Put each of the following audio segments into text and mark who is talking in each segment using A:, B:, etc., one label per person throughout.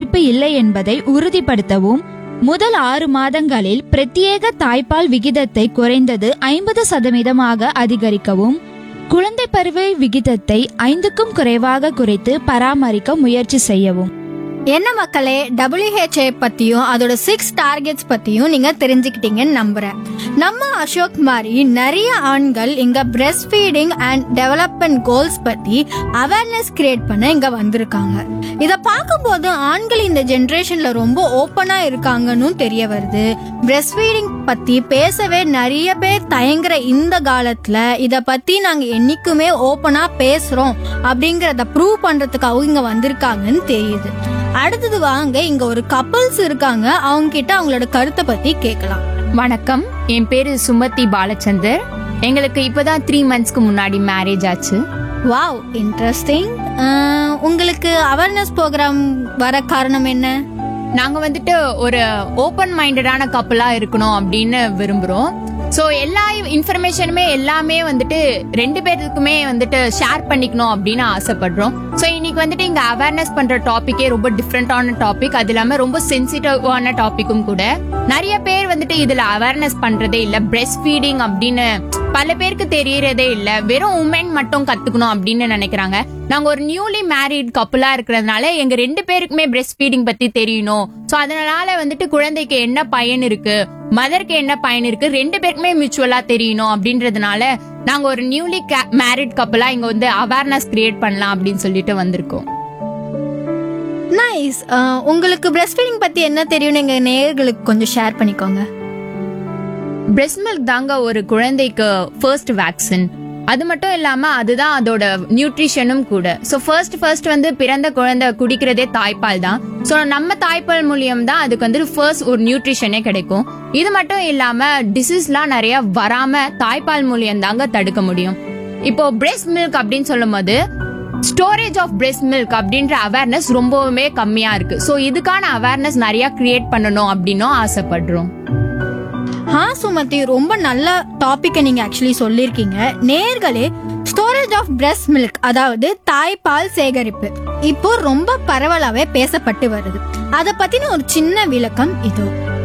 A: சேமிப்பு இல்லை என்பதை உறுதிப்படுத்தவும் முதல் ஆறு மாதங்களில் பிரத்யேக தாய்ப்பால் விகிதத்தை குறைந்தது ஐம்பது சதவீதமாக அதிகரிக்கவும் குழந்தை பருவ விகிதத்தை ஐந்துக்கும் குறைவாக குறைத்து பராமரிக்க முயற்சி செய்யவும்
B: என்ன மக்களே டபிள்யூஹெச்ஏ பத்தியும் அதோட சிக்ஸ் டார்கெட்ஸ் பத்தியும் நீங்க தெரிஞ்சுக்கிட்டீங்கன்னு நம்புறேன் நம்ம அசோக் மாதிரி நிறைய ஆண்கள் இங்க breast feeding and development goals பத்தி அவேர்னஸ் கிரியேட் பண்ண இங்க வந்திருக்காங்க இத பார்க்கும்போது ஆண்கள் இந்த ஜெனரேஷன்ல ரொம்ப ஓப்பனா இருக்காங்கன்னு தெரிய வருது பிரஸ்ட் ஃபீடிங் பத்தி பேசவே நிறைய பேர் தயங்குற இந்த காலத்துல இத பத்தி நாங்க என்னைக்குமே ஓப்பனா பேசுறோம் அப்படிங்கறத ப்ரூவ் பண்றதுக்காக இங்க வந்திருக்காங்கன்னு தெரியுது அடுத்தது வாங்க இங்க ஒரு கப்பல்ஸ் இருக்காங்க அவங்க கிட்ட அவங்களோட கருத்தை பத்தி கேட்கலாம்
C: வணக்கம் என் பேரு சுமதி பாலச்சந்தர் எங்களுக்கு இப்பதான் த்ரீ மந்த்ஸ்க்கு முன்னாடி மேரேஜ் ஆச்சு
B: வாவ் இன்ட்ரெஸ்டிங் உங்களுக்கு அவேர்னஸ் ப்ரோக்ராம் வர காரணம் என்ன
C: நாங்க வந்துட்டு ஒரு ஓப்பன் மைண்டடான கப்பலா இருக்கணும் அப்படின்னு விரும்புறோம் ஸோ எல்லா இன்ஃபர்மேஷனுமே எல்லாமே வந்துட்டு ரெண்டு பேருக்குமே வந்துட்டு ஷேர் பண்ணிக்கணும் அப்படின்னு ஆசைப்படுறோம் ஸோ இன்னைக்கு வந்துட்டு இங்க அவேர்னஸ் பண்ற டாபிக்கே ரொம்ப டிஃப்ரெண்டான டாபிக் அது இல்லாம ரொம்ப சென்சிட்டிவான டாபிக்கும் கூட நிறைய பேர் வந்துட்டு இதுல அவேர்னஸ் பண்றதே இல்ல பிரெஸ்ட் ஃபீடிங் அப்படின்னு பல பேருக்கு தெரியறதே இல்ல வெறும் உமன் மட்டும் கத்துக்கணும் அப்படின்னு நினைக்கிறாங்க நாங்க ஒரு நியூலி மேரிட் கப்புலா இருக்கிறதுனால எங்க ரெண்டு பேருக்குமே பிரெஸ்ட் ஃபீடிங் பத்தி தெரியணும் சோ அதனால வந்துட்டு குழந்தைக்கு என்ன பயன் இருக்கு மதருக்கு என்ன பயன் இருக்கு ரெண்டு பேருக்குமே மியூச்சுவலா தெரியணும் அப்படின்றதுனால நாங்க ஒரு நியூலி மேரிட் கப்பலா இங்க வந்து அவேர்னஸ் கிரியேட் பண்ணலாம் அப்படின்னு சொல்லிட்டு வந்திருக்கோம்
B: நைஸ் உங்களுக்கு பிரஸ்ட் ஃபீடிங் பத்தி என்ன தெரியும் எங்க நேயர்களுக்கு கொஞ்சம் ஷேர் பண்ணிக்கோங்க
C: பிரெஸ்ட் மில்க் தாங்க ஒரு குழந்தைக்கு ஃபர்ஸ்ட் வேக்சின் அது மட்டும் இல்லாம அதுதான் அதோட நியூட்ரிஷனும் கூட ஸோ ஃபர்ஸ்ட் ஃபர்ஸ்ட் வந்து பிறந்த குழந்தை குடிக்கிறதே தாய்ப்பால் தான் ஸோ நம்ம தாய்ப்பால் மூலியம் தான் அதுக்கு வந்து ஃபர்ஸ்ட் ஒரு நியூட்ரிஷனே கிடைக்கும் இது மட்டும் இல்லாம டிசீஸ்லாம் நிறைய வராம தாய்ப்பால் மூலியம் தாங்க தடுக்க முடியும் இப்போ பிரெஸ்ட் மில்க் அப்படின்னு சொல்லும் போது ஸ்டோரேஜ் ஆஃப் பிரெஸ்ட் மில்க் அப்படின்ற அவேர்னஸ் ரொம்பவுமே கம்மியா இருக்கு ஸோ இதுக்கான அவேர்னஸ் நிறைய கிரியேட் பண்ணணும் அப்படின்னும் ஆசைப்படுறோம்
B: ஹா சுமதி ரொம்ப நல்ல டாபிக்கை நீங்க ஆக்சுவலி சொல்லியிருக்கீங்க நேர்களே ஸ்டோரேஜ் ஆஃப் பிரஸ்ட் மில்க் அதாவது தாய்ப்பால் சேகரிப்பு இப்போ ரொம்ப பரவலாவே பேசப்பட்டு வருது அத பத்தின ஒரு சின்ன விளக்கம் இதோ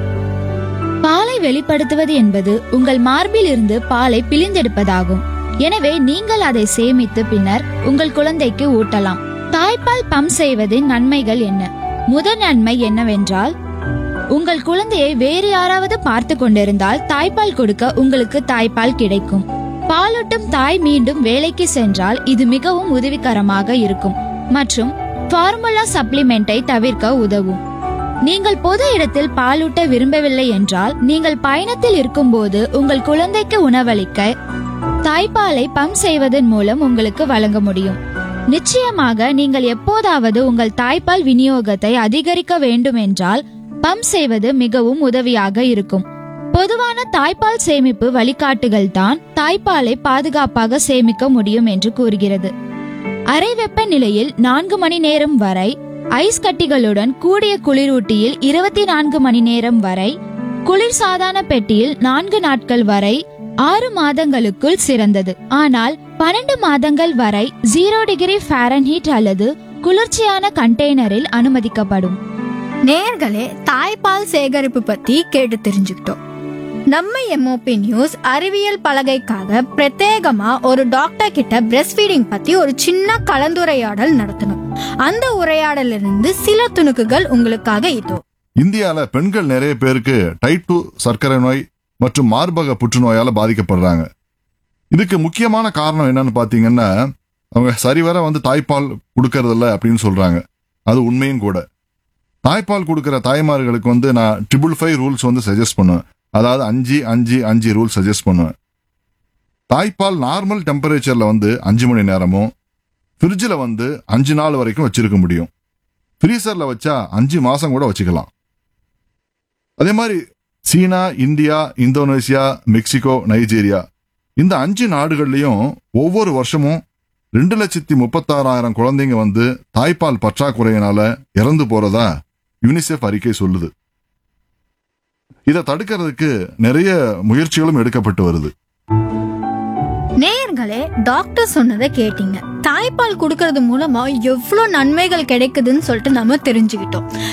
A: பாலை வெளிப்படுத்துவது என்பது உங்கள் மார்பில் இருந்து பாலை பிழிந்தெடுப்பதாகும் எனவே நீங்கள் அதை சேமித்து பின்னர் உங்கள் குழந்தைக்கு ஊட்டலாம் தாய்ப்பால் பம்ப் செய்வதின் நன்மைகள் என்ன முதல் நன்மை என்னவென்றால் உங்கள் குழந்தையை வேறு யாராவது பார்த்து கொண்டிருந்தால் தாய்ப்பால் கொடுக்க உங்களுக்கு தாய்ப்பால் கிடைக்கும் பாலூட்டும் தாய் மீண்டும் வேலைக்கு சென்றால் இது மிகவும் உதவிகரமாக இருக்கும் மற்றும் ஃபார்முலா சப்ளிமெண்டை தவிர்க்க உதவும் நீங்கள் பொது இடத்தில் பாலூட்ட விரும்பவில்லை என்றால் நீங்கள் பயணத்தில் இருக்கும்போது உங்கள் குழந்தைக்கு உணவளிக்க தாய்ப்பாலை பம்ப் செய்வதன் மூலம் உங்களுக்கு வழங்க முடியும் நிச்சயமாக நீங்கள் எப்போதாவது உங்கள் தாய்ப்பால் விநியோகத்தை அதிகரிக்க வேண்டும் என்றால் பம்ப் செய்வது மிகவும் உதவியாக இருக்கும் பொதுவான தாய்ப்பால் சேமிப்பு வழிகாட்டுகள் தான் தாய்ப்பாலை பாதுகாப்பாக சேமிக்க முடியும் என்று கூறுகிறது அறை வெப்பநிலையில் நான்கு மணி நேரம் வரை ஐஸ் கட்டிகளுடன் கூடிய குளிரூட்டியில் இருபத்தி நான்கு மணி நேரம் வரை குளிர்சாதன பெட்டியில் நான்கு நாட்கள் வரை ஆறு மாதங்களுக்குள் சிறந்தது ஆனால் பன்னெண்டு மாதங்கள் வரை ஜீரோ டிகிரி ஃபாரன்ஹீட் அல்லது குளிர்ச்சியான கண்டெய்னரில் அனுமதிக்கப்படும்
B: நேர்களே தாய்ப்பால் சேகரிப்பு பத்தி கேட்டு தெரிஞ்சுக்கிட்டோம் நம்ம எம்ஓபி நியூஸ் அறிவியல் பலகைக்காக பிரத்யேகமா ஒரு டாக்டர் கிட்ட பிரஸ்ட் ஃபீடிங் பத்தி ஒரு சின்ன கலந்துரையாடல் நடத்தணும் அந்த உரையாடலில் இருந்து சில துணுக்குகள் உங்களுக்காக இதோ
D: இந்தியால பெண்கள் நிறைய பேருக்கு டைப் டூ சர்க்கரை நோய் மற்றும் மார்பக புற்றுநோயால பாதிக்கப்படுறாங்க இதுக்கு முக்கியமான காரணம் என்னன்னு பாத்தீங்கன்னா அவங்க சரிவர வந்து தாய்ப்பால் கொடுக்கறதில்ல அப்படின்னு சொல்றாங்க அது உண்மையும் கூட தாய்ப்பால் கொடுக்கிற தாய்மார்களுக்கு வந்து நான் ட்ரிபிள் ஃபைவ் ரூல்ஸ் வந்து சஜஸ்ட் பண்ணுவேன் அதாவது அஞ்சு அஞ்சு அஞ்சு ரூல் சஜஸ்ட் பண்ணுவேன் தாய்ப்பால் நார்மல் டெம்பரேச்சர்ல வந்து அஞ்சு மணி நேரமும் ஃப்ரிட்ஜில் வந்து அஞ்சு நாள் வரைக்கும் வச்சிருக்க முடியும் ஃப்ரீசர்ல வச்சா அஞ்சு மாசம் கூட வச்சுக்கலாம் அதே மாதிரி China India Indonesia Mexico Nigeria இந்த அஞ்சு நாடுகள்லயும் ஒவ்வொரு வருஷமும் ரெண்டு லட்சத்தி முப்பத்தாறாயிரம் குழந்தைங்க வந்து தாய்ப்பால் பற்றாக்குறையினால இறந்து போறதா யுனிசெஃப் அறிக்கை சொல்லுது இதை தடுக்கிறதுக்கு நிறைய முயற்சிகளும் எடுக்கப்பட்டு வருது
B: நேயர்களே டாக்டர் சொன்னதை கேட்டீங்க தாய்ப்பால் கொடுக்கறது மூலமா எவ்வளவு நன்மைகள் கிடைக்குதுன்னு சொல்லிட்டு நம்ம தெரிஞ்சுக்கிட்டோம்